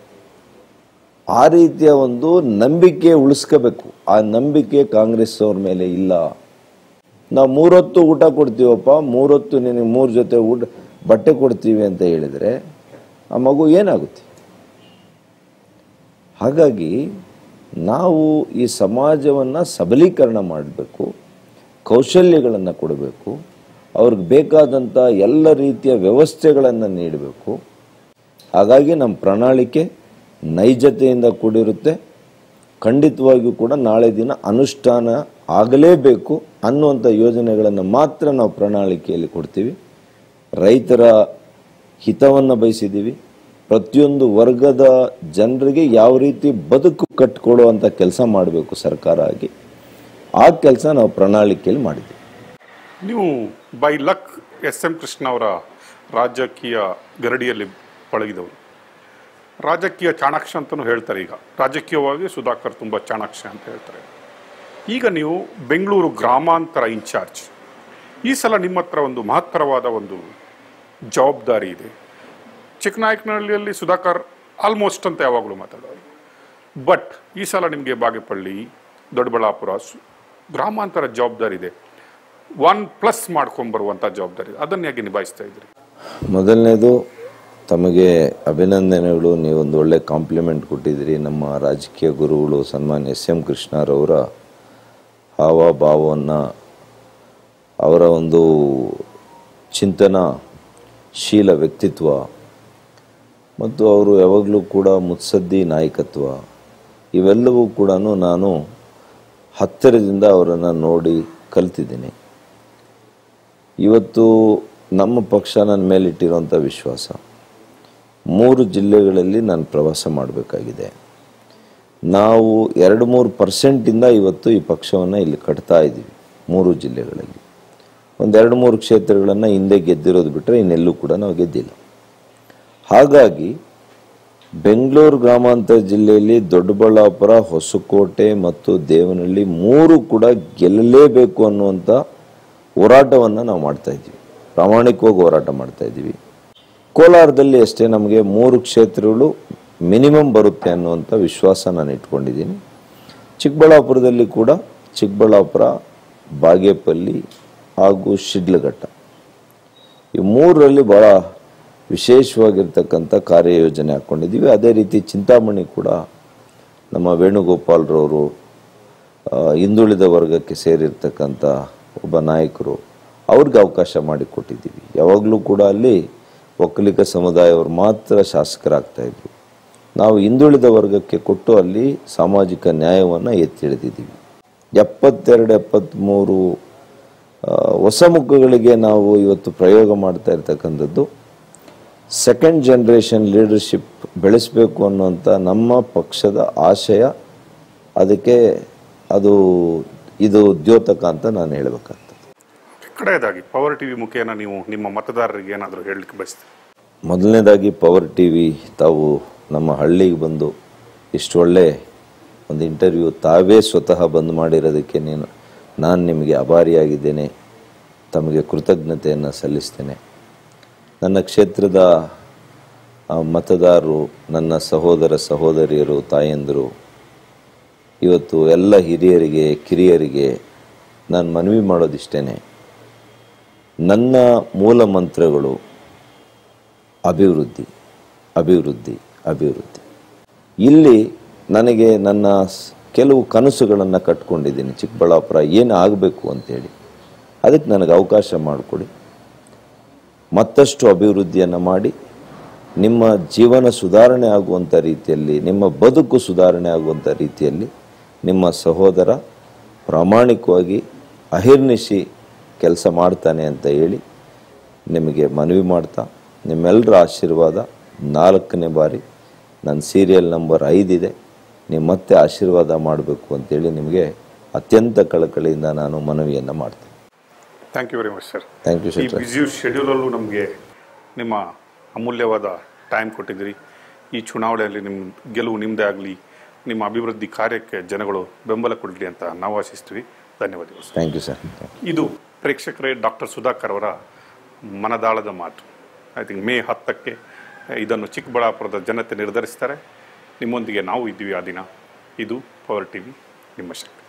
ಆ ರೀತಿಯ ಒಂದು ನಂಬಿಕೆ ಉಳಿಸ್ಕೋಬೇಕು ಆ ನಂಬಿಕೆ ಕಾಂಗ್ರೆಸ್ ಅವ್ರ ಮೇಲೆ ಇಲ್ಲ ನಾವು ಮೂರೊತ್ತು ಊಟ ಕೊಡ್ತೀವಪ್ಪ ಮೂರೊತ್ತು ನಿನಗೆ ಮೂರು ಜೊತೆ ಊಟ ಬಟ್ಟೆ ಕೊಡ್ತೀವಿ ಅಂತ ಹೇಳಿದರೆ ಆ ಮಗು ಏನಾಗುತ್ತೆ ಹಾಗಾಗಿ ನಾವು ಈ ಸಮಾಜವನ್ನು ಸಬಲೀಕರಣ ಮಾಡಬೇಕು ಕೌಶಲ್ಯಗಳನ್ನು ಕೊಡಬೇಕು ಅವ್ರಿಗೆ ಬೇಕಾದಂಥ ಎಲ್ಲ ರೀತಿಯ ವ್ಯವಸ್ಥೆಗಳನ್ನು ನೀಡಬೇಕು ಹಾಗಾಗಿ ನಮ್ಮ ಪ್ರಣಾಳಿಕೆ ನೈಜತೆಯಿಂದ ಕೂಡಿರುತ್ತೆ ಖಂಡಿತವಾಗಿಯೂ ಕೂಡ ನಾಳೆ ದಿನ ಅನುಷ್ಠಾನ ಆಗಲೇಬೇಕು ಅನ್ನುವಂಥ ಯೋಜನೆಗಳನ್ನು ಮಾತ್ರ ನಾವು ಪ್ರಣಾಳಿಕೆಯಲ್ಲಿ ಕೊಡ್ತೀವಿ ರೈತರ ಹಿತವನ್ನು ಬಯಸಿದ್ದೀವಿ ಪ್ರತಿಯೊಂದು ವರ್ಗದ ಜನರಿಗೆ ಯಾವ ರೀತಿ ಬದುಕು ಕಟ್ಟಿಕೊಡುವಂಥ ಕೆಲಸ ಮಾಡಬೇಕು ಸರ್ಕಾರ ಆಗಿ ಆ ಕೆಲಸ ನಾವು ಪ್ರಣಾಳಿಕೆಯಲ್ಲಿ ಮಾಡಿದ್ವಿ ನೀವು by luck S M Krishna ಅವರ ರಾಜಕೀಯ ಗರಡಿಯಲ್ಲಿ ಪಳಗಿದವರು ರಾಜಕೀಯ ಚಾಣಾಕ್ಷ ಅಂತಲೂ ಹೇಳ್ತಾರೆ ಈಗ ರಾಜಕೀಯವಾಗಿ ಸುಧಾಕರ್ ತುಂಬ ಚಾಣಾಕ್ಷ ಅಂತ ಹೇಳ್ತಾರೆ ಈಗ ನೀವು ಬೆಂಗಳೂರು ಗ್ರಾಮಾಂತರ ಇನ್ಚಾರ್ಜ್ ಈ ಸಲ ನಿಮ್ಮ ಹತ್ರ ಒಂದು ಮಹತ್ತರವಾದ ಒಂದು ಜವಾಬ್ದಾರಿ ಇದೆ ಚಿಕ್ಕನಾಯಕನಹಳ್ಳಿಯಲ್ಲಿ ಸುಧಾಕರ್ ಆಲ್ಮೋಸ್ಟ್ ಅಂತ ಯಾವಾಗಲೂ ಮಾತಾಡೋರು ಬಟ್ ಈ ಸಲ ನಿಮಗೆ ಬಾಗೇಪಳ್ಳಿ ದೊಡ್ಡಬಳ್ಳಾಪುರ ಸು- ಗ್ರಾಮಾಂತರ ಜವಾಬ್ದಾರಿ ಇದೆ ಒನ್ ಪ್ಲಸ್ ಮಾಡ್ಕೊಂಬರುವಂಥ ಜವಾಬ್ದಾರಿ ಇದೆ ಅದನ್ನು ಹೇಗೆ ನಿಭಾಯಿಸ್ತಾ ಇದ್ರಿ ಮೊದಲನೇದು ತಮಗೆ ಅಭಿನಂದನೆಗಳು ನೀವೊಂದು ಒಳ್ಳೆ ಕಾಂಪ್ಲಿಮೆಂಟ್ ಕೊಟ್ಟಿದ್ದೀರಿ ನಮ್ಮ ರಾಜಕೀಯ ಗುರುಗಳು ಸನ್ಮಾನ್ಯ ಎಸ್ ಎಂ ಕೃಷ್ಣರವರ ಹಾವಭಾವವನ್ನು ಅವರ ಒಂದು ಚಿಂತನ ಶೀಲ ವ್ಯಕ್ತಿತ್ವ ಮತ್ತು ಅವರು ಯಾವಾಗಲೂ ಕೂಡ ಮುತ್ಸದ್ದಿ ನಾಯಕತ್ವ ಇವೆಲ್ಲವೂ ಕೂಡ ನಾನು ಹತ್ತಿರದಿಂದ ಅವರನ್ನು ನೋಡಿ ಕಲ್ತಿದ್ದೀನಿ ಇವತ್ತು ನಮ್ಮ ಪಕ್ಷ ನನ್ನ ಮೇಲಿಟ್ಟಿರುವಂಥ ವಿಶ್ವಾಸ ಮೂರು ಜಿಲ್ಲೆಗಳಲ್ಲಿ ನಾನು ಪ್ರವಾಸ ಮಾಡಬೇಕಾಗಿದೆ ನಾವು ಎರಡು ಮೂರು ಪರ್ಸೆಂಟಿಂದ ಇವತ್ತು ಈ ಪಕ್ಷವನ್ನು ಇಲ್ಲಿ ಕಟ್ತಾ ಇದ್ದೀವಿ ಮೂರು ಜಿಲ್ಲೆಗಳಲ್ಲಿ ಒಂದೆರಡು ಮೂರು ಕ್ಷೇತ್ರಗಳನ್ನು ಹಿಂದೆ ಗೆದ್ದಿರೋದು ಬಿಟ್ಟರೆ ಇನ್ನೆಲ್ಲೂ ಕೂಡ ನಾವು ಗೆದ್ದಿಲ್ಲ ಹಾಗಾಗಿ ಬೆಂಗಳೂರು ಗ್ರಾಮಾಂತರ ಜಿಲ್ಲೆಯಲ್ಲಿ ದೊಡ್ಡಬಳ್ಳಾಪುರ ಹೊಸಕೋಟೆ ಮತ್ತು ದೇವನಹಳ್ಳಿ ಮೂರು ಕೂಡ ಗೆಲ್ಲಲೇಬೇಕು ಅನ್ನುವಂಥ ಹೋರಾಟವನ್ನು ನಾವು ಮಾಡ್ತಾ ಇದ್ದೀವಿ ಪ್ರಾಮಾಣಿಕವಾಗಿ ಹೋರಾಟ ಮಾಡ್ತಾ ಇದ್ದೀವಿ ಕೋಲಾರದಲ್ಲಿ ಅಷ್ಟೇ ನಮಗೆ ಮೂರು ಕ್ಷೇತ್ರಗಳು ಮಿನಿಮಮ್ ಬರುತ್ತೆ ಅನ್ನುವಂಥ ವಿಶ್ವಾಸ ನಾನು ಇಟ್ಕೊಂಡಿದ್ದೀನಿ ಚಿಕ್ಕಬಳ್ಳಾಪುರದಲ್ಲಿ ಕೂಡ ಚಿಕ್ಕಬಳ್ಳಾಪುರ ಬಾಗೇಪಲ್ಲಿ ಹಾಗೂ ಶಿಡ್ಲಘಟ್ಟ ಈ ಮೂರರಲ್ಲಿ ಭಾಳ ವಿಶೇಷವಾಗಿರ್ತಕ್ಕಂಥ ಕಾರ್ಯಯೋಜನೆ ಹಾಕ್ಕೊಂಡಿದ್ದೀವಿ ಅದೇ ರೀತಿ ಚಿಂತಾಮಣಿ ಕೂಡ ನಮ್ಮ ವೇಣುಗೋಪಾಲ್ರವರು ಆ, ಹಿಂದುಳಿದ ವರ್ಗಕ್ಕೆ ಸೇರಿರ್ತಕ್ಕಂಥ ಒಬ್ಬ ನಾಯಕರು ಅವ್ರಿಗೆ ಅವಕಾಶ ಮಾಡಿಕೊಟ್ಟಿದ್ದೀವಿ ಯಾವಾಗಲೂ ಕೂಡ ಅಲ್ಲಿ ಒಕ್ಕಲಿಗ ಸಮುದಾಯವರು ಮಾತ್ರ ಶಾಸಕರಾಗ್ತಾ ಇದ್ರು ನಾವು ಹಿಂದುಳಿದ ವರ್ಗಕ್ಕೆ ಕೊಟ್ಟು ಅಲ್ಲಿ ಸಾಮಾಜಿಕ ನ್ಯಾಯವನ್ನು ಎತ್ತಿ ಹಿಡಿದಿದ್ದೀವಿ ಎಪ್ಪತ್ತೆರಡು ಎಪ್ಪತ್ತ್ಮೂರು ಆ, ಹೊಸ ಮುಖಗಳಿಗೆ ನಾವು ಇವತ್ತು ಪ್ರಯೋಗ ಮಾಡ್ತಾ ಇರ್ತಕ್ಕಂಥದ್ದು ಸೆಕೆಂಡ್ ಜನ್ರೇಷನ್ ಲೀಡರ್ಶಿಪ್ ಬೆಳೆಸಬೇಕು ಅನ್ನುವಂಥ ನಮ್ಮ ಪಕ್ಷದ ಆಶಯ ಅದಕ್ಕೆ ಅದು ಇದು ದ್ಯೋತಕ ಅಂತ ನಾನು ಹೇಳಬೇಕಾಗ್ತದೆ ಕಡೆಯದಾಗಿ ಪವರ್ ಟಿವಿ ಮುಖೇನ ನೀವು ನಿಮ್ಮ ಮತದಾರರಿಗೆ ಏನಾದರೂ ಹೇಳಲಿಕ್ಕೆ ಬಯಸ್ತೀರಿ ಮೊದಲನೇದಾಗಿ ಪವರ್ ಟಿ ವಿ ತಾವು ನಮ್ಮ ಹಳ್ಳಿಗೆ ಬಂದು ಇಷ್ಟು ಒಳ್ಳೆ ಒಂದು ಇಂಟರ್ವ್ಯೂ ತಾವೇ ಸ್ವತಃ ಬಂದು ಮಾಡಿರೋದಕ್ಕೆ ನೀನು ನಾನು ನಿಮಗೆ ಅಭಾರಿಯಾಗಿದ್ದೇನೆ ತಮಗೆ ಕೃತಜ್ಞತೆಯನ್ನು ಸಲ್ಲಿಸ್ತೇನೆ ನನ್ನ ಕ್ಷೇತ್ರದ ಆ, ಮತದಾರರು ನನ್ನ ಸಹೋದರ ಸಹೋದರಿಯರು ತಾಯಂದಿರು ಇವತ್ತು ಎಲ್ಲ ಹಿರಿಯರಿಗೆ ಕಿರಿಯರಿಗೆ ನಾನು ಮನವಿ ಮಾಡೋದಿಷ್ಟೇನೆ ನನ್ನ ಮೂಲ ಮಂತ್ರಗಳು ಅಭಿವೃದ್ಧಿ ಅಭಿವೃದ್ಧಿ ಅಭಿವೃದ್ಧಿ ಇಲ್ಲಿ ನನಗೆ ನನ್ನ ಸ್- ಕೆಲವು ಕನಸುಗಳನ್ನು ಕಟ್ಕೊಂಡಿದ್ದೀನಿ ಚಿಕ್ಕಬಳ್ಳಾಪುರ ಏನು ಆಗಬೇಕು ಅಂತೇಳಿ ಅದಕ್ಕೆ ನನಗೆ ಅವಕಾಶ ಮಾಡಿಕೊಡಿ ಮತ್ತಷ್ಟು ಅಭಿವೃದ್ಧಿಯನ್ನು ಮಾಡಿ ನಿಮ್ಮ ಜೀವನ ಸುಧಾರಣೆ ಆಗುವಂಥ ರೀತಿಯಲ್ಲಿ ನಿಮ್ಮ ಬದುಕು ಸುಧಾರಣೆ ಆಗುವಂಥ ರೀತಿಯಲ್ಲಿ ನಿಮ್ಮ ಸಹೋದರ ಪ್ರಾಮಾಣಿಕವಾಗಿ ಅಹಿರ್ನಿಶಿ ಕೆಲಸ ಮಾಡ್ತಾನೆ ಅಂತ ಹೇಳಿ ನಿಮಗೆ ಮನವಿ ಮಾಡ್ತಾ ನಿಮ್ಮೆಲ್ಲರ ಆಶೀರ್ವಾದ ನಾಲ್ಕನೇ ಬಾರಿ ನನ್ನ ಸೀರಿಯಲ್ ನಂಬರ್ ಐದಿದೆ ನೀವು ಮತ್ತೆ ಆಶೀರ್ವಾದ ಮಾಡಬೇಕು ಅಂತೇಳಿ ನಿಮಗೆ ಅತ್ಯಂತ ಕಳಕಳಿಯಿಂದ ನಾನು ಮನವಿಯನ್ನು ಮಾಡ್ತೇನೆ thank you very much sir thank you ಈ ಸರ್ ಬ್ಯುಸಿ ಶೆಡ್ಯೂಲಲ್ಲೂ ನಮಗೆ ನಿಮ್ಮ ಅಮೂಲ್ಯವಾದ ಟೈಮ್ ಕೊಟ್ಟಿದ್ದೀರಿ ಈ ಚುನಾವಣೆಯಲ್ಲಿ ನಿಮ್ಮ ಗೆಲುವು ನಿಮ್ಮದೇ ಆಗಲಿ ನಿಮ್ಮ ಅಭಿವೃದ್ಧಿ ಕಾರ್ಯಕ್ಕೆ ಜನಗಳು ಬೆಂಬಲ ಕೊಡಲಿ ಅಂತ ನಾವು ಆಶಿಸ್ತೀವಿ ಧನ್ಯವಾದಗಳು ಸರ್ ಥ್ಯಾಂಕ್ ಯು ಸರ್ ಇದು ಪ್ರೇಕ್ಷಕರೇ ಡಾಕ್ಟರ್ ಸುಧಾಕರ್ ಅವರ ಮನದಾಳದ ಮಾತು ಐ ಥಿಂಕ್ ಮೇ ಹತ್ತಕ್ಕೆ ಇದನ್ನು ಚಿಕ್ಕಬಳ್ಳಾಪುರದ ಜನತೆ ನಿರ್ಧರಿಸ್ತಾರೆ ನಿಮ್ಮೊಂದಿಗೆ ನಾವು ಇದ್ದೀವಿ ಆ ದಿನ ಇದು ಪವರ್ ಟಿವಿ ನಿಮ್ಮ ಶಕ್ತಿ